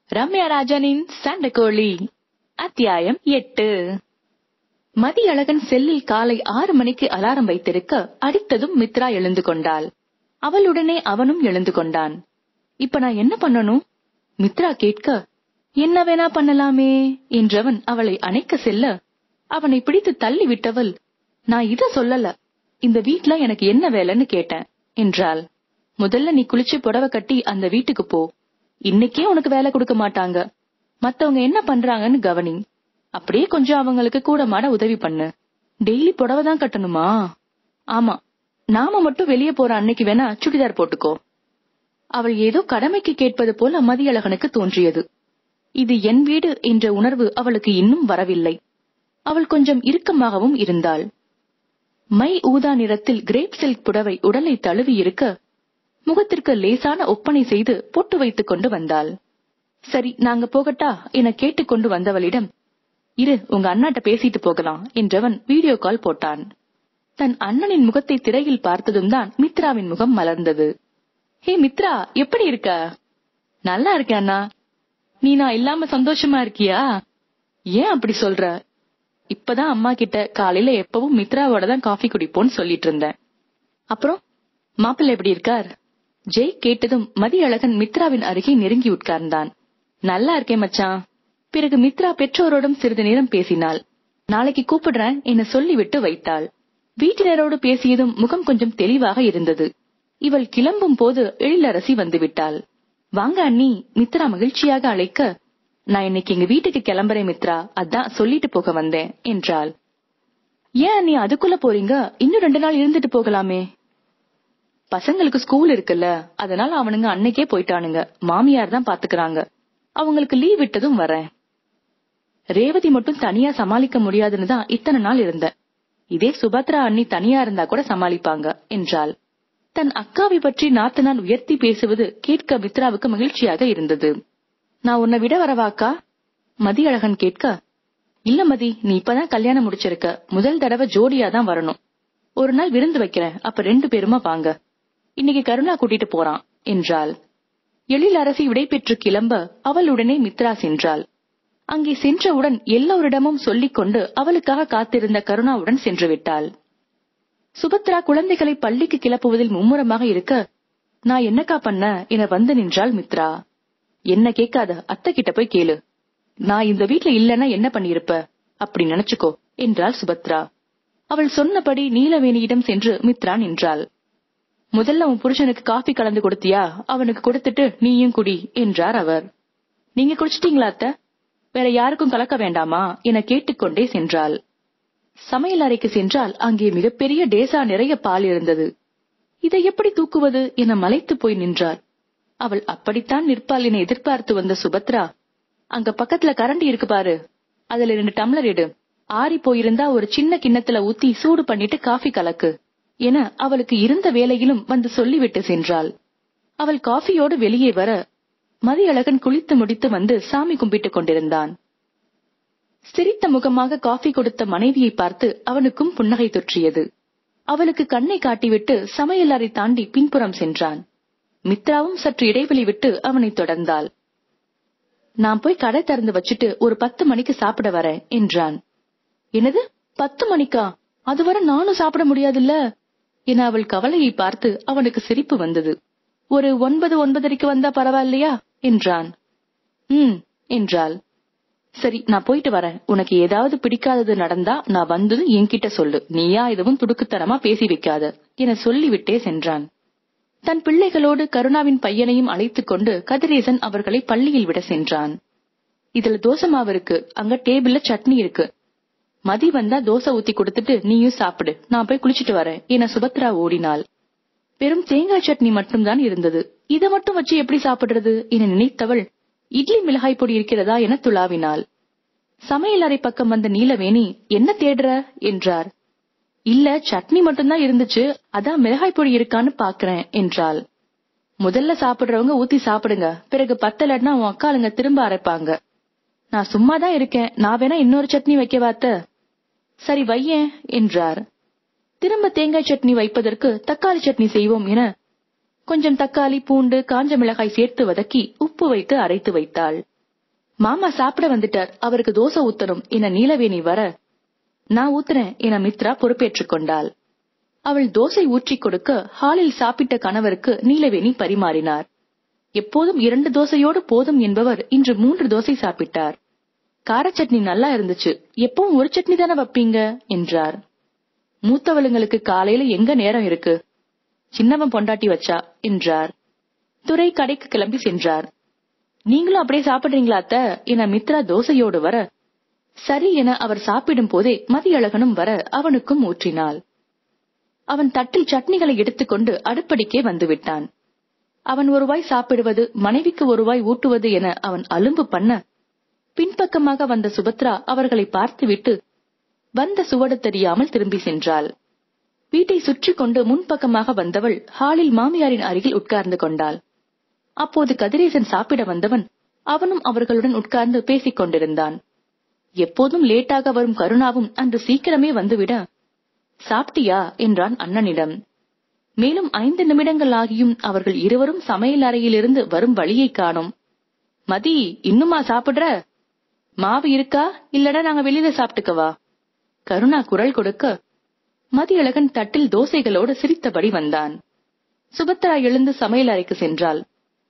ரம்யா ராஜனின் சண்டைக்கோழி அத்தியாயம் எட்டு மதியழகன் செல்லில் காலை ஆறு மணிக்கு அலாரம் வைத்திருக்க அடித்ததும் மித்ரா எழுந்து கொண்டாள் அவளுடனே அவனும் எழுந்து கொண்டான் இப்ப நான் என்ன பண்ணணும் மித்ரா கேட்க என்ன வேணா பண்ணலாமே என்றவன் அவளை அணைக்க செல்ல அவனை பிடித்து தள்ளி விட்டவள் நான் இத சொல்லல இந்த வீட்ல எனக்கு என்ன வேலைன்னு கேட்டேன் என்றாள் முதல்ல நீ குளிச்சு புடவை கட்டி அந்த வீட்டுக்கு போ இன்னைக்கே உனக்கு வேலை கொடுக்க மாட்டாங்க மத்தவங்க என்ன பண்றாங்கன்னு கவனி அப்படியே கொஞ்சம் அவங்களுக்கு கூட மாட உதவி பண்ணு டெய்லி புடவை தான் கட்டணுமா ஆமா நாம மட்டும் வெளியே போற அன்னைக்கு வேணா சுடிதார் போட்டுக்கோ அவள் ஏதோ கடமைக்கு கேட்பது போல மதியழகனுக்கு தோன்றியது இது என் வீடு என்ற உணர்வு அவளுக்கு இன்னும் வரவில்லை அவள் கொஞ்சம் இறுக்கமாகவும் இருந்தாள் மை ஊதா நிறத்தில் கிரேப் சில்க் புடவை உடலை தழுவி இருக்க முகத்திற்கு லேசான ஒப்பனை செய்து பொட்டு வைத்துக் கொண்டு வந்தாள் சரி நாங்க போகட்டா என கேட்டுக்கொண்டு வந்தவளிடம் இரு உங்க அண்ணாட்ட பேசிட்டு போகலாம் என்றவன் வீடியோ கால் போட்டான் தன் அண்ணனின் முகத்தை திரையில் பார்த்ததும் தான் மித்ராவின் முகம் மலர்ந்தது ஹே மித்ரா எப்படி இருக்க நல்லா இருக்கேன் அண்ணா நீ நான் இல்லாம சந்தோஷமா இருக்கியா ஏன் அப்படி சொல்ற இப்பதான் அம்மா கிட்ட காலையில எப்பவும் மித்ராவோட தான் காஃபி குடிப்போன்னு சொல்லிட்டு இருந்தேன் அப்புறம் மாப்பிள்ளை எப்படி இருக்கார் ஜெய் கேட்டதும் மதியழகன் மித்ராவின் அருகே நெருங்கி உட்கார்ந்தான் நல்லா இருக்கேன் மச்சான் பிறகு மித்ரா பெற்றோரோடும் சிறிது நேரம் பேசினாள் நாளைக்கு கூப்பிடுறேன் என சொல்லிவிட்டு வைத்தாள் வீட்டினரோடு பேசியதும் முகம் கொஞ்சம் தெளிவாக இருந்தது இவள் கிளம்பும் போது எழிலரசி வந்துவிட்டாள் வாங்க அண்ணி மித்ரா மகிழ்ச்சியாக அழைக்க நான் இன்னைக்கு எங்க வீட்டுக்கு கிளம்புறேன் மித்ரா அதான் சொல்லிட்டு போக வந்தேன் என்றாள் ஏன் அண்ணி அதுக்குள்ள போறீங்க இன்னும் ரெண்டு நாள் இருந்துட்டு போகலாமே பசங்களுக்கு ஸ்கூல் இருக்குல்ல அதனால அவனுங்க அன்னைக்கே போயிட்டானுங்க மாமியார் தான் பாத்துக்கறாங்க அவங்களுக்கு லீவ் விட்டதும் வரேன் ரேவதி மட்டும் தனியா சமாளிக்க முடியாதுன்னு தான் இத்தனை நாள் இருந்தேன் இதே சுபத்ரா அண்ணி தனியா இருந்தா கூட சமாளிப்பாங்க என்றாள் தன் அக்காவை பற்றி நாத்தனார் உயர்த்தி பேசுவது கேட்க மித்ராவுக்கு மகிழ்ச்சியாக இருந்தது நான் உன்னை விட வரவாக்கா மதியழகன் கேட்க இல்ல மதி நீ இப்பதான் கல்யாணம் முடிச்சிருக்க முதல் தடவை ஜோடியா தான் வரணும் ஒரு நாள் விருந்து வைக்கிறேன் அப்ப ரெண்டு பேருமா வாங்க இன்னைக்கு கருணா கூட்டிட்டு போறான் என்றாள் எழிலரசி விடைபெற்று கிளம்ப அவளுடனே மித்ரா சென்றாள் அங்கே சென்றவுடன் எல்லோரிடமும் சொல்லிக் கொண்டு அவளுக்காக காத்திருந்த கருணாவுடன் சென்று விட்டாள் சுபத்ரா குழந்தைகளை பள்ளிக்கு கிளப்புவதில் மும்முரமாக இருக்க நான் என்னக்கா பண்ண என வந்து நின்றாள் மித்ரா என்ன கேட்காத அத்தை கிட்ட போய் கேளு நான் இந்த வீட்ல இல்லன்னா என்ன பண்ணிருப்ப அப்படி நினைச்சுக்கோ என்றாள் சுபத்ரா அவள் சொன்னபடி நீலவேணியிடம் சென்று மித்ரா நின்றாள் முதல்ல உன் புருஷனுக்கு காஃபி கலந்து கொடுத்தியா அவனுக்கு கொடுத்துட்டு நீயும் குடி என்றார் அவர் நீங்க குடிச்சிட்டீங்களா அத்த வேற யாருக்கும் கலக்க வேண்டாமா என கேட்டுக்கொண்டே சென்றாள் சமையல் அறைக்கு சென்றால் அங்கே மிகப்பெரிய டேசா நிறைய பால் இருந்தது இதை எப்படி தூக்குவது என மலைத்து போய் நின்றாள் அவள் அப்படித்தான் நிற்பாள் என எதிர்பார்த்து வந்த சுபத்ரா அங்க பக்கத்துல கரண்டி இருக்கு பாரு அதுல ரெண்டு டம்ளர் எடு ஆறி போயிருந்தா ஒரு சின்ன கிண்ணத்துல ஊத்தி சூடு பண்ணிட்டு காஃபி கலக்கு என அவளுக்கு இருந்த வேலையிலும் வந்து சொல்லிவிட்டு சென்றாள் அவள் காஃபியோடு வெளியே வர மதியழகன் குளித்து முடித்து வந்து சாமி கும்பிட்டுக் கொண்டிருந்தான் சிரித்த முகமாக காஃபி கொடுத்த மனைவியை பார்த்து அவனுக்கும் புன்னகை தொற்றியது அவளுக்கு கண்ணை காட்டிவிட்டு சமையல் அறை தாண்டி பின்புறம் சென்றான் மித்ராவும் சற்று இடைவெளி விட்டு அவனை தொடர்ந்தாள் நான் போய் கடை திறந்து வச்சுட்டு ஒரு பத்து மணிக்கு சாப்பிட வரேன் என்றான் என்னது பத்து மணிக்கா அதுவரை நானும் சாப்பிட முடியாதுல்ல என அவள் கவலையை பார்த்து அவனுக்கு சிரிப்பு வந்தது ஒரு ஒன்பது ஒன்பதரைக்கு வந்தா பரவாயில்லையா என்றான் ம் என்றாள் சரி நான் போயிட்டு வரேன் உனக்கு ஏதாவது பிடிக்காதது நடந்தா நான் வந்தது என்கிட்ட சொல்லு நீயா எதுவும் துடுக்குத்தனமா பேசி வைக்காத என சொல்லிவிட்டே சென்றான் தன் பிள்ளைகளோடு கருணாவின் பையனையும் அழைத்துக் கொண்டு கதிரேசன் அவர்களை பள்ளியில் விட சென்றான் இதுல தோசை மாவு இருக்கு அங்க டேபிள்ல சட்னி இருக்கு மதி வந்தா தோசை ஊத்தி கொடுத்துட்டு நீயும் சாப்பிடு நான் போய் குளிச்சிட்டு வரேன் என சுபத்ரா ஓடினாள் வெறும் தேங்காய் சட்னி மட்டும்தான் இருந்தது இதை மட்டும் வச்சு எப்படி சாப்பிடுறது என நினைத்தவள் இட்லி மிளகாய் பொடி இருக்கிறதா என துளாவினாள் சமையல் அறை பக்கம் வந்த நீலவேணி என்ன தேடுற என்றார் இல்ல சட்னி மட்டும்தான் இருந்துச்சு அதான் மிளகாய் பொடி இருக்கான்னு பாக்குறேன் என்றாள் முதல்ல சாப்பிடுறவங்க ஊத்தி சாப்பிடுங்க பிறகு பத்தலன்னா உன் அக்காளுங்க திரும்ப அரைப்பாங்க நான் சும்மாதான் இருக்கேன் நான் வேணா இன்னொரு சட்னி வைக்க வாத்த சரி வையேன் என்றார் திரும்ப தேங்காய் சட்னி வைப்பதற்கு தக்காளி சட்னி செய்வோம் என கொஞ்சம் தக்காளி பூண்டு காஞ்ச மிளகாய் சேர்த்து வதக்கி உப்பு வைத்து அரைத்து வைத்தாள் மாமா சாப்பிட வந்துட்டார் அவருக்கு தோசை ஊத்தணும் என நீலவேணி வர நான் ஊத்துறேன் என மித்ரா பொறுப்பேற்றுக் கொண்டாள் அவள் தோசை ஊற்றிக் கொடுக்க ஹாலில் சாப்பிட்ட கணவருக்கு நீலவேணி பரிமாறினார் எப்போதும் இரண்டு தோசையோடு போதும் என்பவர் இன்று மூன்று தோசை சாப்பிட்டார் கார சட்னி நல்லா இருந்துச்சு எப்பவும் ஒரு சட்னி தானே வைப்பீங்க என்றார் மூத்தவளுங்களுக்கு காலையில எங்க நேரம் இருக்கு சின்னவன் பொண்டாட்டி வச்சா என்றார் துரை கடைக்கு கிளம்பி சென்றார் நீங்களும் அப்படியே சாப்பிடுறீங்களா அத்த என மித்ரா தோசையோடு வர சரி என அவர் சாப்பிடும் போதே மதியழகனும் வர அவனுக்கும் ஊற்றினாள் அவன் தட்டில் சட்னிகளை எடுத்துக்கொண்டு அடுப்படிக்கே வந்துவிட்டான் அவன் ஒருவாய் சாப்பிடுவது மனைவிக்கு ஒருவாய் ஊட்டுவது என அவன் அலும்பு பண்ண பின்பக்கமாக வந்த சுபத்ரா அவர்களை பார்த்துவிட்டு வந்த சுவடு தெரியாமல் திரும்பி சென்றாள் வீட்டை சுற்றி கொண்டு முன்பக்கமாக வந்தவள் ஹாலில் மாமியாரின் அருகில் உட்கார்ந்து கொண்டாள் அப்போது கதிரேசன் சாப்பிட வந்தவன் அவனும் அவர்களுடன் உட்கார்ந்து பேசிக் கொண்டிருந்தான் எப்போதும் லேட்டாக வரும் கருணாவும் அன்று சீக்கிரமே வந்துவிட சாப்பிட்டியா என்றான் அண்ணனிடம் மேலும் ஐந்து நிமிடங்கள் ஆகியும் அவர்கள் இருவரும் சமையல் அறையிலிருந்து வரும் வழியை காணோம் மதி இன்னுமா சாப்பிடுற மாவு இருக்கா இல்லடா நாங்க வெளியில சாப்பிட்டுக்கவா கருணா குரல் கொடுக்க மதியழகன் தட்டில் தோசைகளோடு சிரித்தபடி வந்தான் சுபத்ரா எழுந்து சமையல் அறைக்கு சென்றாள்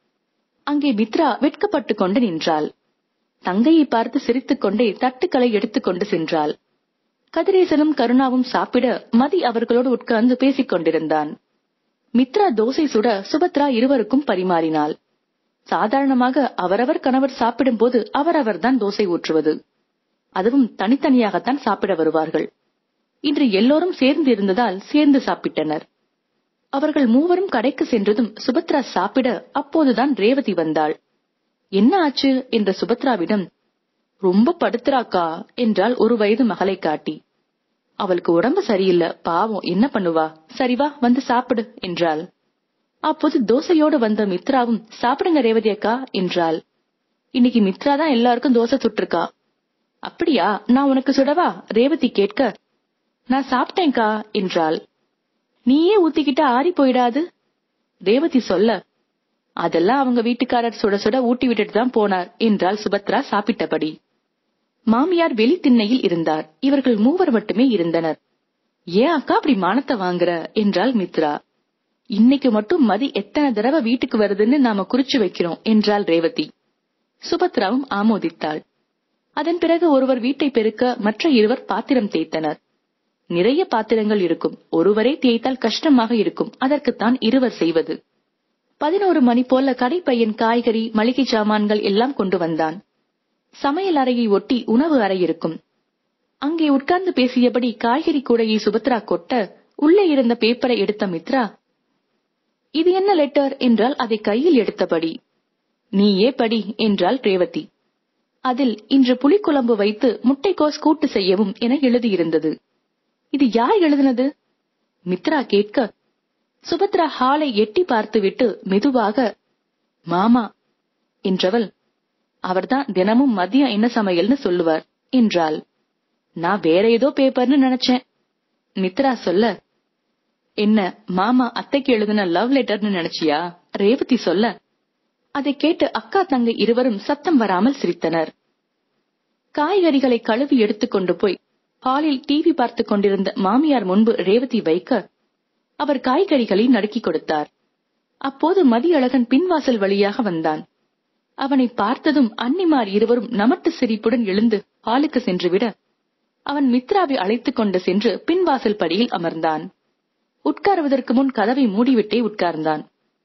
அங்கே மித்ரா வெட்கப்பட்டுக் கொண்டு நின்றாள் தங்கையை பார்த்து சிரித்துக் கொண்டே தட்டுக்களை எடுத்துக்கொண்டு சென்றாள் கதிரேசனும் கருணாவும் சாப்பிட மதி அவர்களோடு உட்கார்ந்து பேசிக் கொண்டிருந்தான் மித்ரா தோசை சுட சுபத்ரா இருவருக்கும் பரிமாறினாள் சாதாரணமாக அவரவர் கணவர் சாப்பிடும்போது அவரவர் தான் தோசை ஊற்றுவது அதுவும் தனித்தனியாகத்தான் சாப்பிட வருவார்கள் இன்று எல்லோரும் சேர்ந்து இருந்ததால் சேர்ந்து சாப்பிட்டனர் அவர்கள் மூவரும் கடைக்கு சென்றதும் சுபத்ரா சாப்பிட அப்போதுதான் ரேவதி வந்தாள் என்ன ஆச்சு என்ற சுபத்ராவிடம் ரொம்ப படுத்துறாக்கா என்றால் ஒரு வயது மகளை காட்டி அவளுக்கு உடம்பு சரியில்லை பாவம் என்ன பண்ணுவா சரிவா வந்து சாப்பிடு என்றாள் அப்போது தோசையோடு வந்த மித்ராவும் சாப்பிடுங்க ரேவதி அக்கா என்றாள் இன்னைக்கு மித்ரா தான் எல்லாருக்கும் தோசை சுட்டிருக்கா அப்படியா நான் உனக்கு சுடவா ரேவதி கேட்க நான் சாப்பிட்டேன்க்கா என்றாள் நீயே ஊத்திக்கிட்ட ஆறி போயிடாது ரேவதி சொல்ல அதெல்லாம் அவங்க வீட்டுக்காரர் சுட சுட ஊட்டி விட்டுட்டு தான் போனார் என்றாள் சுபத்ரா சாப்பிட்டபடி மாமியார் வெளி திண்ணையில் இருந்தார் இவர்கள் மூவர் மட்டுமே இருந்தனர் ஏன் அக்கா அப்படி மானத்தை வாங்குற என்றாள் மித்ரா இன்னைக்கு மட்டும் மதி எத்தனை தடவை வீட்டுக்கு வருதுன்னு நாம குறிச்சு வைக்கிறோம் என்றாள் ரேவதி சுபத்ராவும் ஆமோதித்தாள் அதன் பிறகு ஒருவர் வீட்டை பெருக்க மற்ற இருவர் பாத்திரம் தேய்த்தனர் நிறைய பாத்திரங்கள் இருக்கும் ஒருவரே தேய்த்தால் கஷ்டமாக இருக்கும் அதற்குத்தான் இருவர் செய்வது பதினோரு மணி போல கடைப்பையன் காய்கறி மளிகை சாமான்கள் எல்லாம் கொண்டு வந்தான் சமையல் அறையை ஒட்டி உணவு அறை இருக்கும் அங்கே உட்கார்ந்து பேசியபடி காய்கறி கூடையை சுபத்ரா கொட்ட உள்ளே இருந்த பேப்பரை எடுத்த மித்ரா இது என்ன லெட்டர் என்றால் அதை கையில் எடுத்தபடி நீயே படி என்றாள் ரேவதி அதில் இன்று புளிக்குழம்பு வைத்து முட்டைக்கோஸ் கூட்டு செய்யவும் என எழுதியிருந்தது இது யார் எழுதினது மித்ரா கேட்க சுபத்ரா ஹாலை எட்டி பார்த்துவிட்டு மெதுவாக மாமா என்றவள் அவர்தான் தினமும் மதியம் என்ன சமையல்னு சொல்லுவார் என்றாள் நான் வேற ஏதோ பேப்பர்னு நினைச்சேன் மித்ரா சொல்ல என்ன மாமா அத்தைக்கு எழுதின லவ் லெட்டர்னு நினைச்சியா ரேவதி சொல்ல அதை கேட்டு அக்கா தங்கை இருவரும் சத்தம் வராமல் சிரித்தனர் காய்கறிகளை கழுவி எடுத்துக்கொண்டு போய் ஹாலில் டிவி பார்த்துக் கொண்டிருந்த மாமியார் முன்பு ரேவதி வைக்க அவர் காய்கறிகளை நடுக்கிக் கொடுத்தார் அப்போது மதியழகன் பின்வாசல் வழியாக வந்தான் அவனை பார்த்ததும் அன்னிமார் இருவரும் நமட்டு சிரிப்புடன் எழுந்து ஹாலுக்கு சென்றுவிட அவன் மித்ராவை அழைத்துக் கொண்டு சென்று பின்வாசல் படியில் அமர்ந்தான் உட்காருவதற்கு முன் கதவை மூடிவிட்டே உட்கார்ந்தான்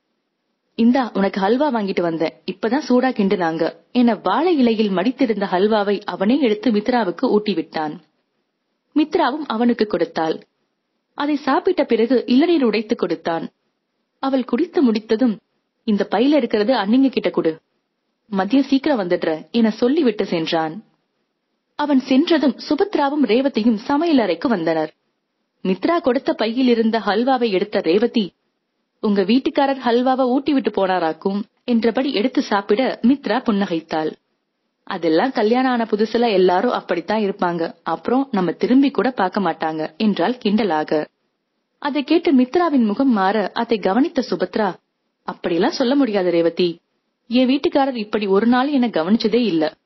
இந்தா உனக்கு ஹல்வா வாங்கிட்டு வந்தேன் இப்பதான் சூடா கிண்டுனாங்க என வாழை இலையில் மடித்திருந்த ஹல்வாவை அவனே எடுத்து மித்ராவுக்கு ஊட்டிவிட்டான் மித்ராவும் அவனுக்கு கொடுத்தாள் அதை சாப்பிட்ட பிறகு இளநீர் உடைத்து கொடுத்தான் அவள் குடித்து முடித்ததும் இந்த பையில இருக்கிறது அண்ணிங்க கிட்ட கொடு மதியம் சீக்கிரம் வந்துடுற என சொல்லிவிட்டு சென்றான் அவன் சென்றதும் சுபத்ராவும் ரேவதியும் சமையல் அறைக்கு வந்தனர் மித்ரா கொடுத்த பையில் இருந்த ஹல்வாவை எடுத்த ரேவதி உங்க வீட்டுக்காரர் ஹல்வாவை ஊட்டி விட்டு போனாராக்கும் என்றபடி எடுத்து சாப்பிட மித்ரா புன்னகைத்தாள் அதெல்லாம் கல்யாணம் ஆன புதுசுல எல்லாரும் அப்படித்தான் இருப்பாங்க அப்புறம் நம்ம திரும்பி கூட பார்க்க மாட்டாங்க என்றால் கிண்டலாக அதை கேட்டு மித்ராவின் முகம் மாற அதை கவனித்த சுபத்ரா அப்படியெல்லாம் சொல்ல முடியாது ரேவதி என் வீட்டுக்காரர் இப்படி ஒரு நாள் என கவனிச்சதே இல்ல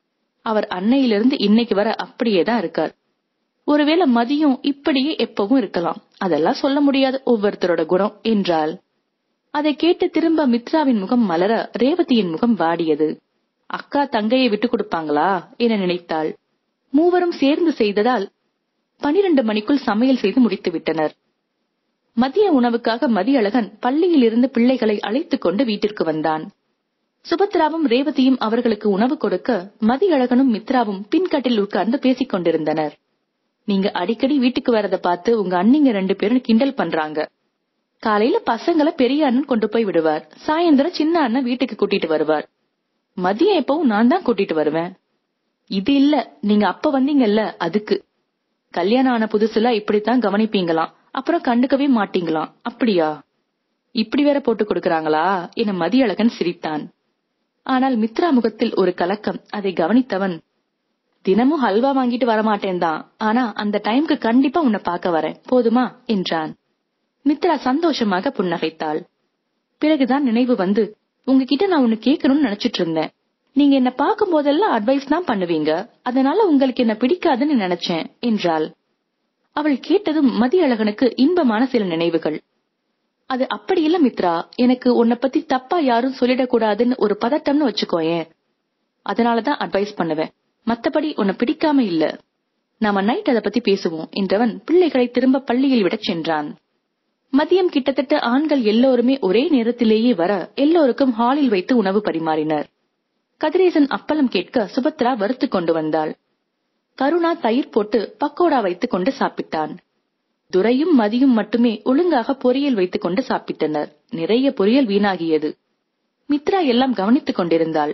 அவர் அன்னையிலிருந்து இன்னைக்கு வர அப்படியே தான் இருக்கார் ஒருவேளை மதியம் இப்படியே எப்பவும் இருக்கலாம் அதெல்லாம் சொல்ல முடியாது ஒவ்வொருத்தரோட குணம் என்றாள் அதை கேட்டு திரும்ப மித்ராவின் முகம் மலர ரேவதியின் முகம் வாடியது அக்கா தங்கையை விட்டு கொடுப்பாங்களா என நினைத்தாள் மூவரும் சேர்ந்து செய்ததால் பனிரெண்டு மணிக்குள் சமையல் செய்து முடித்து விட்டனர் மதிய உணவுக்காக மதியழகன் பள்ளியிலிருந்து பிள்ளைகளை அழைத்துக் கொண்டு வீட்டிற்கு வந்தான் சுபத்ராவும் ரேவதியும் அவர்களுக்கு உணவு கொடுக்க மதியழகனும் மித்ராவும் பின்கட்டில் உட்கார்ந்து பேசிக் கொண்டிருந்தனர் நீங்க அடிக்கடி வீட்டுக்கு வரத பார்த்து உங்க அண்ணிங்க ரெண்டு பேரும் கிண்டல் பண்றாங்க காலையில பசங்களை பெரிய அண்ணன் கொண்டு போய் விடுவார் சாயந்தரம் சின்ன அண்ணன் வீட்டுக்கு கூட்டிட்டு வருவார் மதியம் எப்பவும் நான் தான் கூட்டிட்டு வருவேன் இது இல்ல நீங்க அப்ப வந்தீங்கல்ல அதுக்கு கல்யாணம் ஆன புதுசுல இப்படித்தான் கவனிப்பீங்களாம் அப்புறம் கண்டுக்கவே மாட்டீங்களாம் அப்படியா இப்படி வேற போட்டு கொடுக்கறாங்களா என மதியழகன் சிரித்தான் ஆனால் மித்ரா முகத்தில் ஒரு கலக்கம் அதை கவனித்தவன் தினமும் ஹல்வா வாங்கிட்டு வரமாட்டேன் தான் ஆனா அந்த டைம்க்கு கண்டிப்பா உன்னை பார்க்க வரேன் போதுமா என்றான் மித்ரா சந்தோஷமாக புன்னகைத்தாள் பிறகுதான் நினைவு வந்து உங்ககிட்ட நான் ஒன்னு கேட்கணும்னு நினைச்சிட்டு இருந்தேன் நீங்க என்ன பார்க்கும் போதெல்லாம் அட்வைஸ் தான் பண்ணுவீங்க அதனால உங்களுக்கு என்ன பிடிக்காதுன்னு நினைச்சேன் என்றாள் அவள் கேட்டதும் மதியழகனுக்கு இன்பமான சில நினைவுகள் அது அப்படி இல்ல மித்ரா எனக்கு உன்னை பத்தி தப்பா யாரும் சொல்லிடக்கூடாதுன்னு ஒரு பதட்டம்னு வச்சுக்கோயேன் அதனாலதான் அட்வைஸ் பண்ணுவேன் மத்தபடி உன்னை பிடிக்காம இல்ல நாம நைட் அத பத்தி பேசுவோம் என்றவன் பிள்ளைகளை திரும்ப பள்ளியில் விடச் சென்றான் மதியம் கிட்டத்தட்ட ஆண்கள் எல்லோருமே ஒரே நேரத்திலேயே வர எல்லோருக்கும் ஹாலில் வைத்து உணவு பரிமாறினர் கதிரேசன் அப்பளம் கேட்க சுபத்ரா வறுத்து கொண்டு வந்தாள் கருணா தயிர் போட்டு பக்கோடா வைத்துக் கொண்டு சாப்பிட்டான் துரையும் மதியும் மட்டுமே ஒழுங்காக பொரியல் வைத்துக் கொண்டு சாப்பிட்டனர் நிறைய பொரியல் வீணாகியது மித்ரா எல்லாம் கவனித்துக் கொண்டிருந்தாள்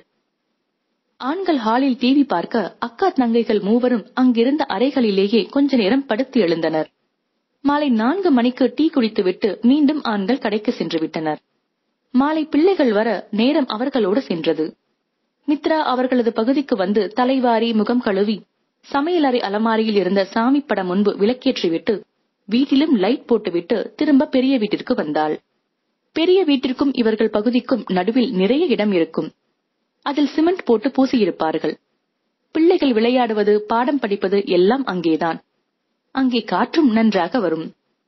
ஆண்கள் ஹாலில் டிவி பார்க்க அக்கா தங்கைகள் மூவரும் அங்கிருந்த அறைகளிலேயே கொஞ்ச நேரம் படுத்து எழுந்தனர் மாலை நான்கு மணிக்கு டீ குடித்துவிட்டு மீண்டும் ஆண்கள் கடைக்கு சென்று விட்டனர் மாலை பிள்ளைகள் வர நேரம் அவர்களோடு சென்றது மித்ரா அவர்களது பகுதிக்கு வந்து தலைவாரி முகம் கழுவி சமையலறை அலமாரியில் இருந்த சாமி படம் முன்பு விளக்கேற்றிவிட்டு வீட்டிலும் லைட் போட்டுவிட்டு திரும்ப பெரிய வீட்டிற்கு வந்தாள் பெரிய வீட்டிற்கும் இவர்கள் பகுதிக்கும் நடுவில் நிறைய இடம் இருக்கும் அதில் சிமெண்ட் போட்டு பூசியிருப்பார்கள் பிள்ளைகள் விளையாடுவது பாடம் படிப்பது எல்லாம் அங்கேதான் அங்கே காற்றும் நன்றாக வரும்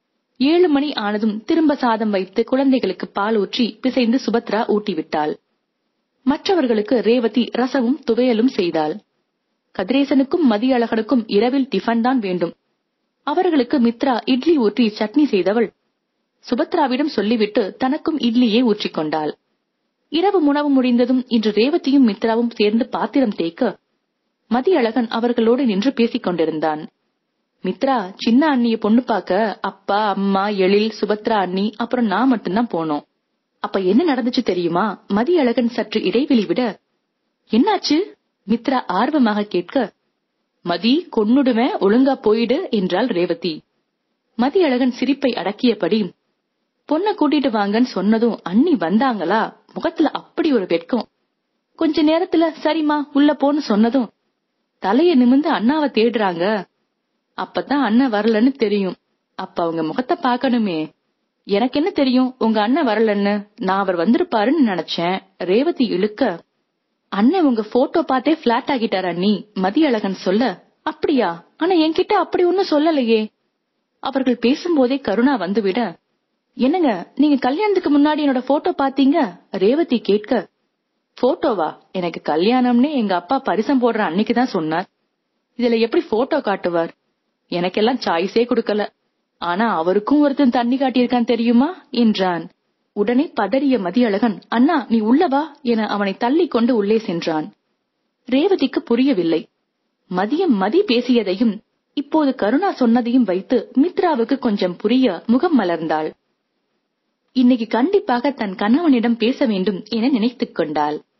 ஏழு மணி ஆனதும் திரும்ப சாதம் வைத்து குழந்தைகளுக்கு பால் ஊற்றி பிசைந்து சுபத்ரா ஊட்டிவிட்டாள் மற்றவர்களுக்கு ரேவதி ரசமும் துவையலும் செய்தாள் கதிரேசனுக்கும் மதியழகனுக்கும் இரவில் டிஃபன் தான் வேண்டும் அவர்களுக்கு மித்ரா இட்லி ஊற்றி சட்னி செய்தவள் சுபத்ராவிடம் சொல்லிவிட்டு தனக்கும் இட்லியே ஊற்றிக்கொண்டாள் இரவு உணவு முடிந்ததும் இன்று ரேவதியும் மித்ராவும் சேர்ந்து பாத்திரம் தேய்க்க மதியழகன் அவர்களோடு நின்று பேசிக் கொண்டிருந்தான் மித்ரா சின்ன அண்ணிய பொண்ணு பாக்க அப்பா அம்மா எழில் சுபத்ரா அண்ணி அப்புறம் நான் மட்டும்தான் போனோம் அப்ப என்ன நடந்துச்சு தெரியுமா மதியழகன் சற்று இடைவெளி விட என்னாச்சு மித்ரா ஆர்வமாக கேட்க மதி கொன்னுடுவேன் ஒழுங்கா போயிடு என்றாள் ரேவதி மதியழகன் சிரிப்பை அடக்கியபடி பொண்ண கூட்டிட்டு வாங்கன்னு சொன்னதும் அண்ணி வந்தாங்களா முகத்துல அப்படி ஒரு வெட்கம் கொஞ்ச நேரத்துல சரிம்மா உள்ள போன்னு சொன்னதும் தலைய நிமிந்து அண்ணாவை தேடுறாங்க அப்பதான் அண்ணன் வரலன்னு தெரியும் அப்ப அவங்க முகத்தை பாக்கணுமே எனக்கு என்ன தெரியும் உங்க அண்ணன் வரலன்னு நான் அவர் வந்திருப்பாருன்னு நினைச்சேன் ரேவதி இழுக்க அண்ணன் உங்க போட்டோ பார்த்தே பிளாட் ஆகிட்டார் அண்ணி மதியழகன் சொல்ல அப்படியா ஆனா என்கிட்ட அப்படி ஒண்ணும் சொல்லலையே அவர்கள் பேசும்போதே கருணா வந்துவிட என்னங்க நீங்க கல்யாணத்துக்கு முன்னாடி என்னோட போட்டோ பாத்தீங்க ரேவதி கேட்க போட்டோவா எனக்கு கல்யாணம்னே எங்க அப்பா பரிசம் போடுற அன்னைக்கு தான் சொன்னார் இதுல எப்படி போட்டோ காட்டுவார் எனக்கெல்லாம் சாய்ஸே கொடுக்கல ஆனா அவருக்கும் ஒருத்தன் தண்ணி காட்டியிருக்கான் தெரியுமா என்றான் உடனே பதறிய மதியழகன் அண்ணா நீ உள்ளவா என அவனை தள்ளி கொண்டு உள்ளே சென்றான் ரேவதிக்கு புரியவில்லை மதியம் மதி பேசியதையும் இப்போது கருணா சொன்னதையும் வைத்து மித்ராவுக்கு கொஞ்சம் புரிய முகம் மலர்ந்தாள் இன்னைக்கு கண்டிப்பாக தன் கணவனிடம் பேச வேண்டும் என நினைத்துக் கொண்டாள்